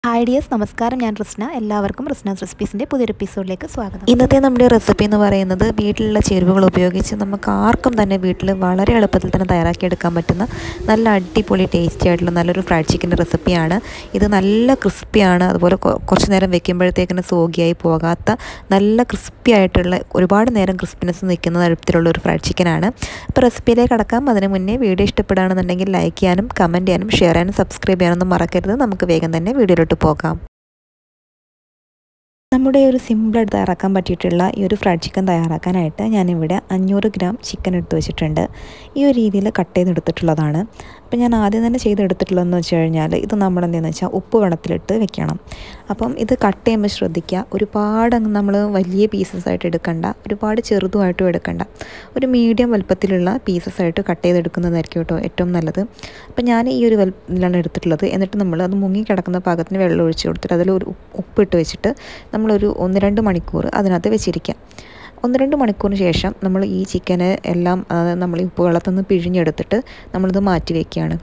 hi dears നമസ്കാരം ഞാൻ റിസ്ന എല്ലാവർക്കും റിസ്നാസ് റെസിപ്പീസിൻ്റെ പുതിയൊരു എപ്പിസോഡിലേക്ക് സ്വാഗതം ഇന്നത്തെ നമ്മുടെ റെസിപ്പി എന്ന് പറയുന്നത് വീട്ടിലുള്ള ചേരുവകൾ ഉപയോഗിച്ച് നമുക്ക് ആർക്കും തന്നെ വീട്ടിൽ വളരെ എളുപ്പത്തിൽ തന്നെ തയ്യാറാക്കിയെടുക്കാൻ പറ്റുന്ന നല്ല അടിപൊളി ടേസ്റ്റി ആയിട്ടുള്ള നല്ലൊരു ഫ്രൈഡ് ചിക്കൻ്റെ റെസിപ്പിയാണ് ഇത് നല്ല ക്രിസ്പിയാണ് അതുപോലെ കൊ- കുറച്ച് നേരം വെക്കുമ്പോഴത്തേക്കിന് സോഗിയായി പോകാത്ത നല്ല ക്രിസ്പി ആയിട്ടുള്ള ഒരുപാട് നേരം ക്രിസ്പിനെസ് നിൽക്കുന്ന തരത്തിലുള്ള ഒരു ഫ്രൈഡ് ചിക്കനാണ് അപ്പോൾ റെസിപ്പിയിലേക്ക് കടക്കാം അതിന് മുന്നേ വീഡിയോ ഇഷ്ടപ്പെടുകയാണെന്നുണ്ടെങ്കിൽ ലൈക്ക് ചെയ്യാനും കമൻറ്റ് ചെയ്യാനും ഷെയർ ചെയ്യാനും സബ്സ്ക്രൈബ് ചെയ്യാനൊന്നും മറക്കരുത് നമുക്ക് വേഗം തന്നെ വീഡിയോയിലോട്ട് പോകാം നമ്മുടെ ഒരു സിമ്പിളായിട്ട് തയ്യാറാക്കാൻ പറ്റിയിട്ടുള്ള ഈ ഒരു ഫ്രൈഡ് ചിക്കൻ തയ്യാറാക്കാനായിട്ട് ഞാനിവിടെ അഞ്ഞൂറ് ഗ്രാം ചിക്കൻ എടുത്ത് വെച്ചിട്ടുണ്ട് ഈ ഒരു രീതിയിൽ കട്ട് ചെയ്തെടുത്തിട്ടുള്ളതാണ് അപ്പോൾ ഞാൻ ആദ്യം തന്നെ ചെയ്തെടുത്തിട്ടുള്ളതെന്ന് വെച്ച് കഴിഞ്ഞാൽ ഇത് നമ്മൾ എന്തെന്ന് വെച്ചാൽ ഉപ്പ് വെള്ളത്തിലിട്ട് വെക്കണം അപ്പം ഇത് കട്ട് ചെയ്യുമ്പോൾ ശ്രദ്ധിക്കുക ഒരുപാട് അങ്ങ് നമ്മൾ വലിയ പീസസ് ആയിട്ട് എടുക്കണ്ട ഒരുപാട് ചെറുതുമായിട്ടും എടുക്കണ്ട ഒരു മീഡിയം വലുപ്പത്തിലുള്ള പീസസ് ആയിട്ട് കട്ട് ചെയ്തെടുക്കുന്നതായിരിക്കും കേട്ടോ ഏറ്റവും നല്ലത് അപ്പോൾ ഞാൻ ഈ ഒരു വലുപ്പത്തിലാണ് എടുത്തിട്ടുള്ളത് എന്നിട്ട് നമ്മൾ അത് മുങ്ങി കിടക്കുന്ന പാകത്തിന് വെള്ളം ഒഴിച്ച് കൊടുത്തിട്ട് അതിൽ ഒരു ഉപ്പ് ഉപ്പിട്ട് വെച്ചിട്ട് നമ്മളൊരു ഒന്ന് രണ്ട് മണിക്കൂർ അതിനകത്ത് വെച്ചിരിക്കാം ഒന്ന് രണ്ട് മണിക്കൂറിന് ശേഷം നമ്മൾ ഈ ചിക്കന് എല്ലാം ആ, നമ്മൾ ഈ ഉപ്പ് വെള്ളത്തിൽ നിന്ന് പിഴിഞ്ഞെടുത്തിട്ട് നമ്മളിത് മാറ്റി വയ്ക്കുകയാണ്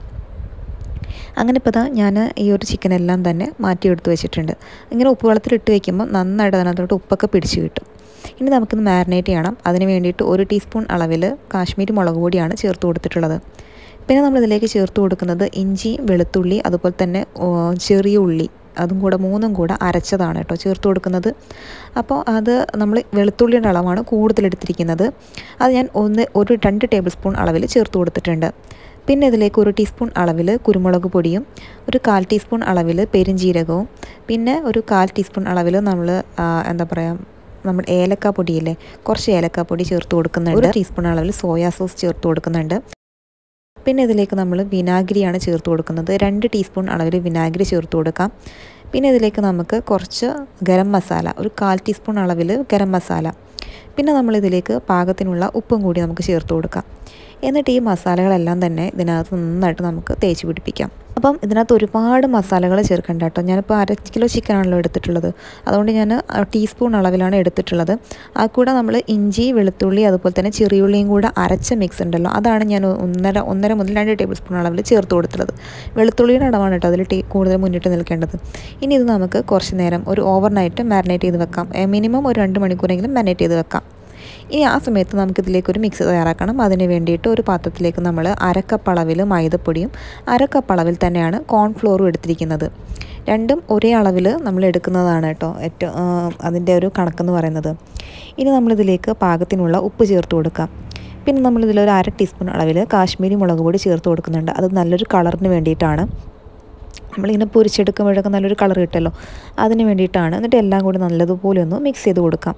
അങ്ങനെ ഇപ്പോൾ ദാ ഞാൻ ഈ ഒരു ചിക്കനെല്ലാം തന്നെ മാറ്റിയെടുത്ത് വെച്ചിട്ടുണ്ട് ഇങ്ങനെ ഉപ്പ് വെള്ളത്തിൽ ഇട്ട് വെക്കുമ്പോൾ നന്നായിട്ട് അതിനകത്തോട്ട് ഉപ്പൊക്കെ പിടിച്ച് കിട്ടും ഇനി നമുക്കിത് മാരിനേറ്റ് ചെയ്യണം അതിന് വേണ്ടിയിട്ട് ഒരു ടീസ്പൂൺ അളവിൽ കാശ്മീരി മുളക് പൊടിയാണ് ചേർത്ത് കൊടുത്തിട്ടുള്ളത് പിന്നെ നമ്മൾ ഇതിലേക്ക് ചേർത്ത് കൊടുക്കുന്നത് ഇഞ്ചി വെളുത്തുള്ളി അതുപോലെ തന്നെ ഓ, ചെറിയ ഉള്ളി അതും കൂടെ മൂന്നും കൂടെ അരച്ചതാണ് കേട്ടോ ചേർത്ത് കൊടുക്കുന്നത് അപ്പോൾ അത് നമ്മൾ വെളുത്തുള്ളിയുടെ അളവാണ് കൂടുതൽ എടുത്തിരിക്കുന്നത് അത് ഞാൻ ഒന്ന് ഒരു രണ്ട് ടേബിൾ സ്പൂൺ അളവിൽ ചേർത്ത് കൊടുത്തിട്ടുണ്ട് പിന്നെ ഇതിലേക്ക് ഒരു ടീസ്പൂൺ അളവിൽ കുരുമുളക് പൊടിയും ഒരു കാൽ ടീസ്പൂൺ അളവിൽ പെരിഞ്ജീരകവും പിന്നെ ഒരു കാൽ ടീസ്പൂൺ അളവിൽ നമ്മൾ എന്താ പറയുക നമ്മൾ ഏലക്ക പൊടിയില്ലേ കുറച്ച് ഏലക്ക പൊടി ചേർത്ത് കൊടുക്കുന്നുണ്ട് ഒരു ടീസ്പൂൺ അളവിൽ സോയാ സോസ് ചേർത്ത് കൊടുക്കുന്നുണ്ട് പിന്നെ ഇതിലേക്ക് നമ്മൾ വിനാഗിരിയാണ് ചേർത്ത് കൊടുക്കുന്നത് രണ്ട് ടീസ്പൂൺ അളവിൽ വിനാഗിരി ചേർത്ത് കൊടുക്കാം പിന്നെ ഇതിലേക്ക് നമുക്ക് കുറച്ച് ഗരം മസാല ഒരു കാൽ ടീസ്പൂൺ അളവിൽ ഗരം മസാല പിന്നെ നമ്മൾ ഇതിലേക്ക് പാകത്തിനുള്ള ഉപ്പും കൂടി നമുക്ക് ചേർത്ത് കൊടുക്കാം എന്നിട്ട് ഈ മസാലകളെല്ലാം തന്നെ ഇതിനകത്ത് നന്നായിട്ട് നമുക്ക് തേച്ച് പിടിപ്പിക്കാം അപ്പം ഇതിനകത്ത് ഒരുപാട് മസാലകൾ ചേർക്കണ്ട കേട്ടോ ഞാനിപ്പോൾ അര കിലോ ചിക്കനാണല്ലോ എടുത്തിട്ടുള്ളത് അതുകൊണ്ട് ഞാൻ ടീസ്പൂൺ അളവിലാണ് എടുത്തിട്ടുള്ളത് ആ കൂടെ നമ്മൾ ഇഞ്ചി വെളുത്തുള്ളി അതുപോലെ തന്നെ ചെറിയുള്ളിയും കൂടെ അരച്ച മിക്സ് ഉണ്ടല്ലോ അതാണ് ഞാൻ ഒന്നര ഒന്നര മുതൽ രണ്ട് ടേബിൾ സ്പൂൺ അളവിൽ ചേർത്ത് കൊടുത്തുള്ളത് വെളുത്തുള്ളിയുടെ അളവാണ് കേട്ടോ അതിൽ ടീ കൂടുതൽ മുന്നിട്ട് നിൽക്കേണ്ടത് ഇനി ഇത് നമുക്ക് കുറച്ച് നേരം ഒരു ഓവർ നൈറ്റ് മാരിനേറ്റ് ചെയ്ത് വെക്കാം മിനിമം ഒരു രണ്ട് മണിക്കൂറെങ്കിലും മാരിനേറ്റ് ചെയ്ത് വെക്കാം ഇനി ആ സമയത്ത് നമുക്കിതിലേക്ക് ഒരു മിക്സ് തയ്യാറാക്കണം അതിന് വേണ്ടിയിട്ട് ഒരു പാത്രത്തിലേക്ക് നമ്മൾ അരക്കപ്പ് അളവിൽ മൈദപ്പൊടിയും അരക്കപ്പ് അളവിൽ തന്നെയാണ് കോൺഫ്ലോറും എടുത്തിരിക്കുന്നത് രണ്ടും ഒരേ അളവിൽ നമ്മൾ എടുക്കുന്നതാണ് കേട്ടോ ഏറ്റവും ആ, അതിൻ്റെ ഒരു കണക്കെന്ന് പറയുന്നത് ഇനി നമ്മളിതിലേക്ക് പാകത്തിനുള്ള ഉപ്പ് ചേർത്ത് കൊടുക്കാം പിന്നെ നമ്മളിതിലൊരു അര ടീസ്പൂൺ അളവിൽ കാശ്മീരി മുളക് പൊടി ചേർത്ത് കൊടുക്കുന്നുണ്ട് അത് നല്ലൊരു കളറിന് വേണ്ടിയിട്ടാണ് നമ്മളിങ്ങനെ പൊരിച്ചെടുക്കുമ്പോഴൊക്കെ നല്ലൊരു കളർ കിട്ടുമല്ലോ അതിന് വേണ്ടിയിട്ടാണ് എന്നിട്ട് എല്ലാം കൂടി നല്ലതുപോലെ ഒന്ന് മിക്സ് ചെയ്ത് കൊടുക്കാം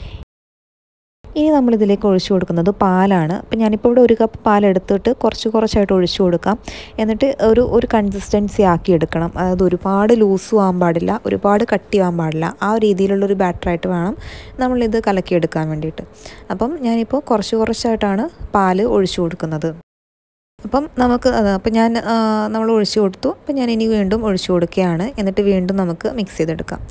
ഇനി നമ്മളിതിലേക്ക് ഒഴിച്ചു കൊടുക്കുന്നത് പാലാണ് അപ്പം ഞാനിപ്പോൾ ഇവിടെ ഒരു കപ്പ് പാൽ എടുത്തിട്ട് കുറച്ച് കുറച്ചായിട്ട് ഒഴിച്ചു കൊടുക്കാം എന്നിട്ട് ഒരു ഒരു കൺസിസ്റ്റൻസി ആക്കി എടുക്കണം അതായത് ഒരുപാട് ലൂസും ആകാൻ പാടില്ല ഒരുപാട് കട്ടിയാകാൻ പാടില്ല ആ രീതിയിലുള്ളൊരു ബാറ്ററായിട്ട് വേണം നമ്മളിത് കലക്കിയെടുക്കാൻ വേണ്ടിയിട്ട് അപ്പം ഞാനിപ്പോൾ കുറച്ച് കുറച്ചായിട്ടാണ് പാല് ഒഴിച്ചു കൊടുക്കുന്നത് അപ്പം നമുക്ക് അത് അപ്പം ഞാൻ ആ, നമ്മൾ ഒഴിച്ചു കൊടുത്തു അപ്പം ഞാൻ ഇനി വീണ്ടും ഒഴിച്ചു കൊടുക്കുകയാണ് എന്നിട്ട് വീണ്ടും നമുക്ക് മിക്സ് ചെയ്തെടുക്കാം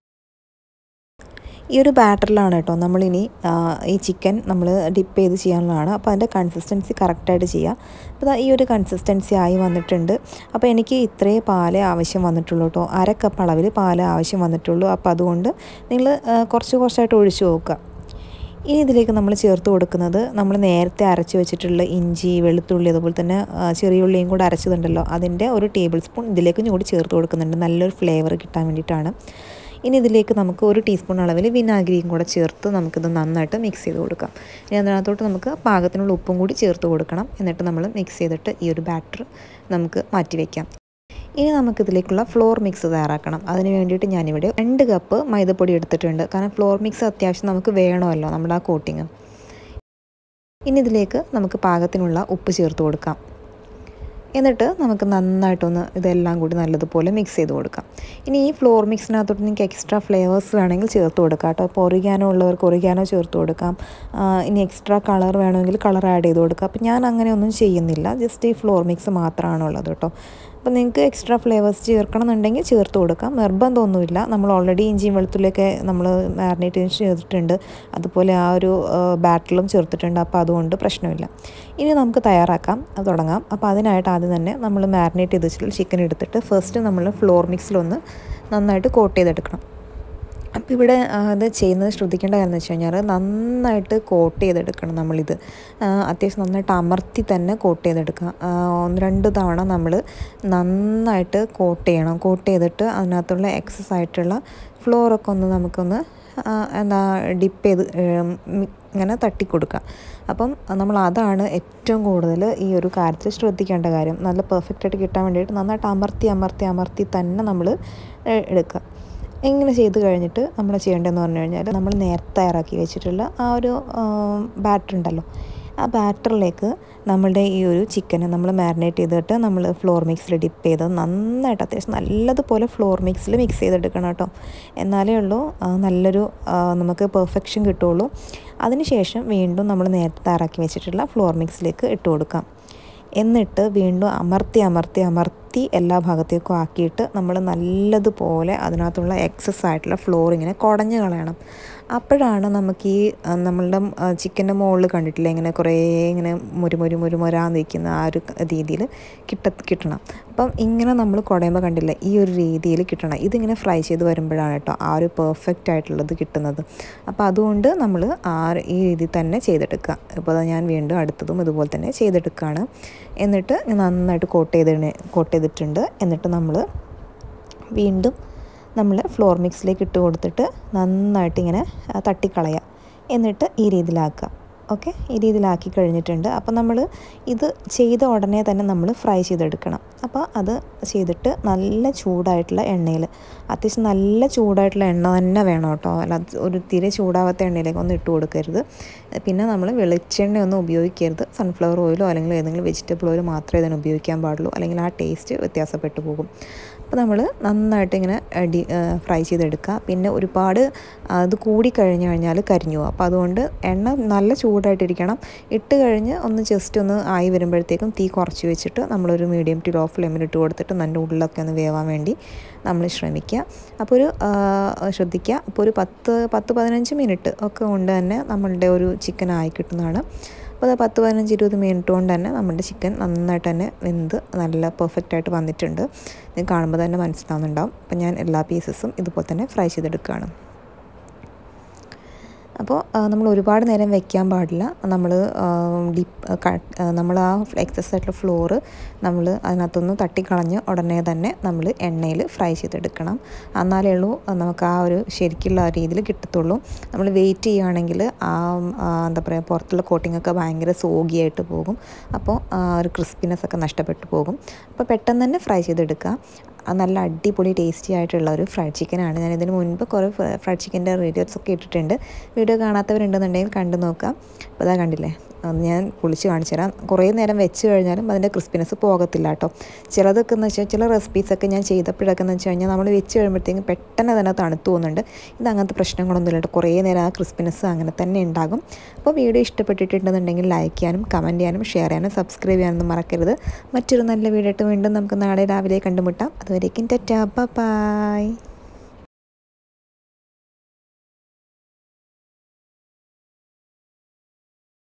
ഈ ഒരു ബാറ്ററിലാണ് കേട്ടോ നമ്മളിനി ആ, ഈ ചിക്കൻ നമ്മൾ ഡിപ്പ് ചെയ്ത് ചെയ്യാനുള്ളതാണ് അപ്പോൾ അതിൻ്റെ കൺസിസ്റ്റൻസി കറക്റ്റായിട്ട് ചെയ്യുക അപ്പോൾ ദാ ഈ ഒരു കൺസിസ്റ്റൻസി ആയി വന്നിട്ടുണ്ട് അപ്പോൾ എനിക്ക് ഇത്രേ പാലേ ആവശ്യം വന്നിട്ടുള്ളൂ കേട്ടോ അര കപ്പ് അളവിൽ പാല് ആവശ്യം വന്നിട്ടുള്ളൂ അപ്പോൾ അതുകൊണ്ട് നിങ്ങൾ കുറച്ച് കുറച്ചായിട്ട് ഒഴിച്ചു നോക്കുക ഇനി ഇതിലേക്ക് നമ്മൾ ചേർത്ത് കൊടുക്കുന്നത് നമ്മൾ നേരത്തെ അരച്ച് വെച്ചിട്ടുള്ള ഇഞ്ചി വെളുത്തുള്ളി അതുപോലെ തന്നെ ആ, ചെറിയ ഉള്ളിയും കൂടെ അരച്ചതുണ്ടല്ലോ അതിൻ്റെ ഒരു ടേബിൾ സ്പൂൺ ഇതിലേക്ക് കൂടി ചേർത്ത് കൊടുക്കുന്നുണ്ട് നല്ലൊരു ഫ്ലേവർ കിട്ടാൻ വേണ്ടിയിട്ടാണ് ഇനി ഇതിലേക്ക് നമുക്ക് ഒരു ടീസ്പൂൺ അളവിൽ വിനാഗിരിയും കൂടെ ചേർത്ത് നമുക്കിത് നന്നായിട്ട് മിക്സ് ചെയ്ത് കൊടുക്കാം ഇനി അതിനകത്തോട്ട് നമുക്ക് പാകത്തിനുള്ള ഉപ്പും കൂടി ചേർത്ത് കൊടുക്കണം എന്നിട്ട് നമ്മൾ മിക്സ് ചെയ്തിട്ട് ഈ ഒരു ബാറ്റർ നമുക്ക് മാറ്റി വയ്ക്കാം ഇനി നമുക്കിതിലേക്കുള്ള ഫ്ലോർ മിക്സ് തയ്യാറാക്കണം അതിന് വേണ്ടിയിട്ട് ഞാനിവിടെ രണ്ട് കപ്പ് മൈദപ്പൊടി എടുത്തിട്ടുണ്ട് കാരണം ഫ്ലോർ മിക്സ് അത്യാവശ്യം നമുക്ക് വേണമല്ലോ നമ്മുടെ ആ കോട്ടിങ് ഇനി ഇതിലേക്ക് നമുക്ക് പാകത്തിനുള്ള ഉപ്പ് ചേർത്ത് കൊടുക്കാം എന്നിട്ട് നമുക്ക് നന്നായിട്ടൊന്ന് ഇതെല്ലാം കൂടി നല്ലതുപോലെ മിക്സ് ചെയ്ത് കൊടുക്കാം ഇനി ഈ ഫ്ലോർ മിക്സിനകത്തോട്ട് നിങ്ങൾക്ക് എക്സ്ട്രാ ഫ്ലേവേഴ്സ് വേണമെങ്കിൽ ചേർത്ത് കൊടുക്കാം കേട്ടോ ഇപ്പോൾ ഒറിഗാനോ ഉള്ളവർക്ക് ഒറിഗാനോ ചേർത്ത് കൊടുക്കാം ആ, ഇനി എക്സ്ട്രാ കളർ വേണമെങ്കിൽ കളർ ആഡ് ചെയ്ത് കൊടുക്കാം അപ്പോൾ ഞാൻ അങ്ങനെയൊന്നും ചെയ്യുന്നില്ല ജസ്റ്റ് ഈ ഫ്ലോർ മിക്സ് മാത്രമാണ് ഉള്ളത് കേട്ടോ അപ്പോൾ നിങ്ങൾക്ക് എക്സ്ട്രാ ഫ്ലേവേഴ്സ് ചേർക്കണം എന്നുണ്ടെങ്കിൽ ചേർത്ത് കൊടുക്കാം നിർബന്ധമൊന്നുമില്ല നമ്മൾ ഓൾറെഡി ഇഞ്ചിയും വെളുത്തുള്ളിയൊക്കെ നമ്മൾ മാരിനേറ്റ് ചെയ്തിട്ടുണ്ട് അതുപോലെ ആ ഒരു ബാറ്ററിലും ചേർത്തിട്ടുണ്ട് അപ്പോൾ അതുകൊണ്ട് പ്രശ്നമില്ല ഇനി നമുക്ക് തയ്യാറാക്കാം അത് തുടങ്ങാം അപ്പോൾ അതിനായിട്ട് ആദ്യം തന്നെ നമ്മൾ മാരിനേറ്റ് ചെയ്ത് വെച്ചിട്ടുള്ള ചിക്കൻ എടുത്തിട്ട് ഫസ്റ്റ് നമ്മൾ ഫ്ലോർ മിക്സിലൊന്ന് നന്നായിട്ട് കോട്ട് ചെയ്തെടുക്കണം അപ്പോൾ ഇവിടെ അത് ചെയ്യുന്നത് ശ്രദ്ധിക്കേണ്ട കാര്യം എന്ന് വെച്ച് കഴിഞ്ഞാൽ നന്നായിട്ട് കോട്ട് ചെയ്തെടുക്കണം നമ്മളിത് അത്യാവശ്യം നന്നായിട്ട് അമർത്തി തന്നെ കോട്ട് ചെയ്തെടുക്കുക ഒന്ന് രണ്ട് തവണ നമ്മൾ നന്നായിട്ട് കോട്ട് ചെയ്യണം കോട്ട് ചെയ്തിട്ട് അതിനകത്തുള്ള എക്സസ് ആയിട്ടുള്ള ഫ്ലോറൊക്കെ ഒന്ന് നമുക്കൊന്ന് എന്താ ഡിപ്പ് ചെയ്ത് ഇങ്ങനെ തട്ടിക്കൊടുക്കുക അപ്പം നമ്മൾ അതാണ് ഏറ്റവും കൂടുതൽ ഈ ഒരു കാര്യത്തിൽ ശ്രദ്ധിക്കേണ്ട കാര്യം നല്ല പെർഫെക്റ്റ് ആയിട്ട് കിട്ടാൻ വേണ്ടിയിട്ട് നന്നായിട്ട് അമർത്തി അമർത്തി അമർത്തി തന്നെ നമ്മൾ എടുക്കുക ഇങ്ങനെ ചെയ്ത് കഴിഞ്ഞിട്ട് നമ്മൾ ചെയ്യേണ്ടതെന്ന് പറഞ്ഞു കഴിഞ്ഞാൽ നമ്മൾ നേരത്തെ തയ്യാറാക്കി വെച്ചിട്ടുള്ള ആ ഒരു ബാറ്റർ ഉണ്ടല്ലോ ആ ബാറ്ററിലേക്ക് നമ്മളുടെ ഈ ഒരു ചിക്കനെ നമ്മൾ മാരിനേറ്റ് ചെയ്തിട്ട് നമ്മൾ ഫ്ലോർ മിക്സിൽ ഡിപ്പ് ചെയ്ത് നന്നായിട്ട് അത്യാവശ്യം നല്ലതുപോലെ ഫ്ലോർ മിക്സിൽ മിക്സ് ചെയ്തെടുക്കണം കേട്ടോ എന്നാലേ ഉള്ളൂ നല്ലൊരു നമുക്ക് പെർഫെക്ഷൻ കിട്ടുള്ളൂ അതിനുശേഷം വീണ്ടും നമ്മൾ നേരത്തെ തയ്യാറാക്കി വെച്ചിട്ടുള്ള ഫ്ലോർ മിക്സിലേക്ക് ഇട്ട് കൊടുക്കാം എന്നിട്ട് വീണ്ടും അമർത്തി അമർത്തി അമർത്തി എല്ലാ ഭാഗത്തേക്കും ആക്കിയിട്ട് നമ്മൾ നല്ലതുപോലെ അതിനകത്തുള്ള എക്സസ് ആയിട്ടുള്ള ഫ്ലോർ ഇങ്ങനെ കുടഞ്ഞു കളയണം അപ്പോഴാണ് നമുക്ക് ഈ നമ്മളുടെ ചിക്കൻ്റെ മുകളിൽ കണ്ടിട്ടില്ല ഇങ്ങനെ കുറേ ഇങ്ങനെ മുരുമുരു മുരുമുരാന്ന് നിൽക്കുന്ന ആ ഒരു രീതിയിൽ കിട്ട കിട്ടണം അപ്പം ഇങ്ങനെ നമ്മൾ കുടയുമ്പോൾ കണ്ടില്ല ഈ ഒരു രീതിയിൽ കിട്ടണം ഇതിങ്ങനെ ഫ്രൈ ചെയ്ത് വരുമ്പോഴാണ് കേട്ടോ ആ ഒരു പെർഫെക്റ്റ് ആയിട്ടുള്ളത് കിട്ടുന്നത് അപ്പോൾ അതുകൊണ്ട് നമ്മൾ ആ ഈ രീതിയിൽ തന്നെ ചെയ്തെടുക്കുക അപ്പോൾ ഞാൻ വീണ്ടും അടുത്തതും ഇതുപോലെ തന്നെ ചെയ്തെടുക്കുകയാണ് എന്നിട്ട് നന്നായിട്ട് കോട്ട് ചെയ്ത് കോട്ട് ചെയ്തിട്ടുണ്ട് എന്നിട്ട് നമ്മൾ വീണ്ടും നമ്മൾ ഫ്ലോർ മിക്സിലേക്ക് ഇട്ട് കൊടുത്തിട്ട് നന്നായിട്ട് ഇങ്ങനെ തട്ടിക്കളയുക എന്നിട്ട് ഈ രീതിയിലാക്കുക ഓക്കെ ഈ രീതിയിലാക്കി കഴിഞ്ഞിട്ടുണ്ട് അപ്പോൾ നമ്മൾ ഇത് ചെയ്ത ഉടനെ തന്നെ നമ്മൾ ഫ്രൈ ചെയ്തെടുക്കണം അപ്പോൾ അത് ചെയ്തിട്ട് നല്ല ചൂടായിട്ടുള്ള എണ്ണയിൽ അത്യാവശ്യം നല്ല ചൂടായിട്ടുള്ള എണ്ണ തന്നെ വേണം കേട്ടോ അല്ല ഒരു തീരെ ചൂടാവാത്ത എണ്ണയിലേക്ക് ഒന്നും ഇട്ട് കൊടുക്കരുത് പിന്നെ നമ്മൾ വെളിച്ചെണ്ണയൊന്നും ഉപയോഗിക്കരുത് സൺഫ്ലവർ ഓയിലോ അല്ലെങ്കിൽ ഏതെങ്കിലും വെജിറ്റബിൾ ഓയിൽ മാത്രമേ ഇതിന് ഉപയോഗിക്കാൻ പാടുള്ളൂ അല്ലെങ്കിൽ ആ ടേസ്റ്റ് വ്യത്യാസപ്പെട്ടു പോകും അപ്പോൾ നമ്മൾ നന്നായിട്ട് ഇങ്ങനെ ഡി ഫ്രൈ ചെയ്തെടുക്കുക പിന്നെ ഒരുപാട് അത് കൂടി കഴിഞ്ഞ് കഴിഞ്ഞാൽ കരിഞ്ഞു പോകും അപ്പോൾ അതുകൊണ്ട് എണ്ണ നല്ല ചൂടായിട്ടിരിക്കണം ഇട്ട് കഴിഞ്ഞ് ഒന്ന് ജസ്റ്റ് ഒന്ന് ആയി വരുമ്പോഴത്തേക്കും തീ കുറച്ച് വെച്ചിട്ട് നമ്മളൊരു മീഡിയം ടു ലോ ഫ്ലെയിമിൽ ഇട്ട് കൊടുത്തിട്ട് നല്ല ഉള്ളിലൊക്കെ ഒന്ന് വേവാൻ വേണ്ടി നമ്മൾ ശ്രമിക്കുക അപ്പോൾ ഒരു ശ്രദ്ധിക്കുക അപ്പോൾ ഒരു പത്ത് പത്ത് പതിനഞ്ച് മിനിറ്റ് ഒക്കെ കൊണ്ട് തന്നെ നമ്മളുടെ ഒരു ചിക്കൻ ആയി കിട്ടുന്നതാണ് അപ്പോൾ അത് പത്ത് പതിനഞ്ച് ഇരുപത് മിനിറ്റ് കൊണ്ട് തന്നെ നമ്മുടെ ചിക്കൻ നന്നായിട്ട് തന്നെ വെന്ത് നല്ല പെർഫെക്റ്റ് ആയിട്ട് വന്നിട്ടുണ്ട് ഇത് കാണുമ്പോൾ തന്നെ മനസ്സിലാവുന്നുണ്ടാവും അപ്പോൾ ഞാൻ എല്ലാ പീസസും ഇതുപോലെ തന്നെ ഫ്രൈ ചെയ്തെടുക്കുകയാണ് അപ്പോൾ നമ്മൾ ഒരുപാട് നേരം വെക്കാൻ പാടില്ല നമ്മൾ ഡിപ്പ് നമ്മൾ ആ എക്സസ് ആയിട്ടുള്ള ഫ്ലോറ് നമ്മൾ അതിനകത്തുനിന്ന് തട്ടിക്കളഞ്ഞ് ഉടനെ തന്നെ നമ്മൾ എണ്ണയിൽ ഫ്രൈ ചെയ്തെടുക്കണം എന്നാലേ ഉള്ളൂ നമുക്ക് ആ ഒരു ശരിക്കുള്ള രീതിയിൽ കിട്ടത്തുള്ളൂ നമ്മൾ വെയിറ്റ് ചെയ്യുകയാണെങ്കിൽ ആ എന്താ പറയുക പുറത്തുള്ള കോട്ടിംഗ് ഒക്കെ ഭയങ്കര സോഗിയായിട്ട് പോകും അപ്പോൾ ആ ഒരു ക്രിസ്പിനെസ് ഒക്കെ നഷ്ടപ്പെട്ടു പോകും അപ്പോൾ പെട്ടെന്ന് തന്നെ ഫ്രൈ ചെയ്തെടുക്കുക നല്ല അടിപൊളി ടേസ്റ്റി ആയിട്ടുള്ള ഒരു ഫ്രൈഡ് ചിക്കനാണ് ഞാൻ ഇതിന് മുൻപ് കുറേ ഫ്രൈഡ് ചിക്കൻ്റെ വീഡിയോസ് ഒക്കെ ഇട്ടിട്ടുണ്ട് വീഡിയോ കാണാത്തവരുണ്ടെന്നുണ്ടെങ്കിൽ കണ്ടു നോക്കാം അപ്പോൾ അതാ കണ്ടില്ലേ ഞാൻ പൊളിച്ച് കാണിച്ചു തരാം കുറേ നേരം വെച്ച് കഴിഞ്ഞാലും അതിൻ്റെ ക്രിസ്പിനെസ് പോകത്തില്ല കേട്ടോ ചിലതൊക്കെ എന്ന് വെച്ചാൽ ചില റെസിപ്പീസൊക്കെ ഞാൻ ചെയ്തപ്പോഴൊക്കെ എന്ന് വെച്ച് കഴിഞ്ഞാൽ നമ്മൾ വെച്ച് കഴിയുമ്പോഴത്തേക്കും പെട്ടെന്ന് തന്നെ തണുത്തു പോകുന്നുണ്ട് ഇത് അങ്ങനത്തെ പ്രശ്നങ്ങളൊന്നുമില്ല കേട്ടോ കുറേ നേരം ആ ക്രിസ്പിനെസ് അങ്ങനെ തന്നെ ഉണ്ടാകും അപ്പോൾ വീഡിയോ ഇഷ്ടപ്പെട്ടിട്ടുണ്ടെന്നുണ്ടെങ്കിൽ ലൈക്ക് ചെയ്യാനും കമൻറ്റ് ചെയ്യാനും ഷെയർ ചെയ്യാനും സബ്സ്ക്രൈബ് ചെയ്യാനൊന്നും മറക്കരുത് മറ്റൊരു നല്ല വീഡിയോ ആയിട്ട് വീണ്ടും നമുക്ക് നാളെ രാവിലെ കണ്ടുമുട്ടാം അതുവരേക്കും ടെറ്റാ ബൈ